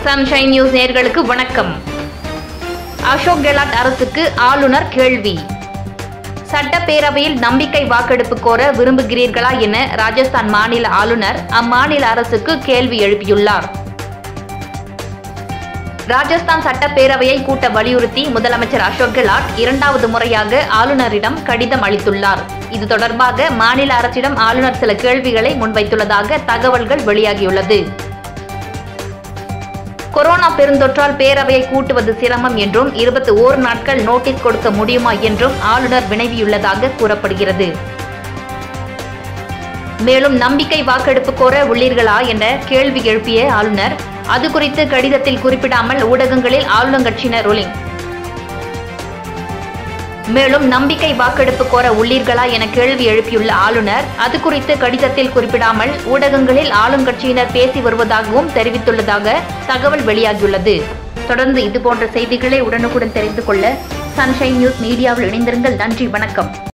sunshine news நேயர்களுக்கு வணக்கம் அசோக் கெலாட் அரசுக்கு ஆளுநர் கேள்வி சட்டப்பேரவையில் நம்பிக்கை வாக்கெடுப்பு கோர விரும்புகிறீர்களா என ராஜஸ்தான் மாநில ஆளுநர் அம்மாநில அரசுக்கு கேள்வி எழுப்பியுள்ளார் ராஜஸ்தான் சட்டப்பேரவையை கூட்ட வலியுறுத்தி முதலமைச்சர் அசோக் கெலாட் இரண்டாவது முறையாக ஆளுநரிடம் கடிதம் அளித்துள்ளார் இது தொடர்பாக மாநில அரசிடம் ஆளுநர் சில கேள்விகளை முன்வைத்துள்ளதாக தகவல்கள் வெளியாகியுள்ளது கொரோனா பெருந்தொற்றால் பேரவையை கூட்டுவது சிரமம் என்றும் இருபத்தி ஓரு நாட்கள் நோட்டீஸ் கொடுக்க முடியுமா என்றும் ஆளுநர் வினவியுள்ளதாக கூறப்படுகிறது மேலும் நம்பிக்கை வாக்கெடுப்பு கோர உள்ளீர்களா என கேள்வி எழுப்பிய ஆளுநர் அது குறித்து கடிதத்தில் குறிப்பிடாமல் ஊடகங்களில் ஆளுங்கட்சியினர் ரோலிங் மேலும் நம்பிக்கை வாக்கெடுப்பு கோர உள்ளீர்களா என கேள்வி எழுப்பியுள்ள ஆளுநர் அது குறித்து கடிதத்தில் குறிப்பிடாமல் ஊடகங்களில் ஆளுங்கட்சியினர் பேசி வருவதாகவும் தெரிவித்துள்ளதாக தகவல் வெளியாகியுள்ளது தொடர்ந்து இதுபோன்ற செய்திகளை உடனுக்குடன் தெரிந்து கொள்ள சன்ஷைன் நியூஸ் மீடியாவில் இணைந்திருங்கள் நன்றி வணக்கம்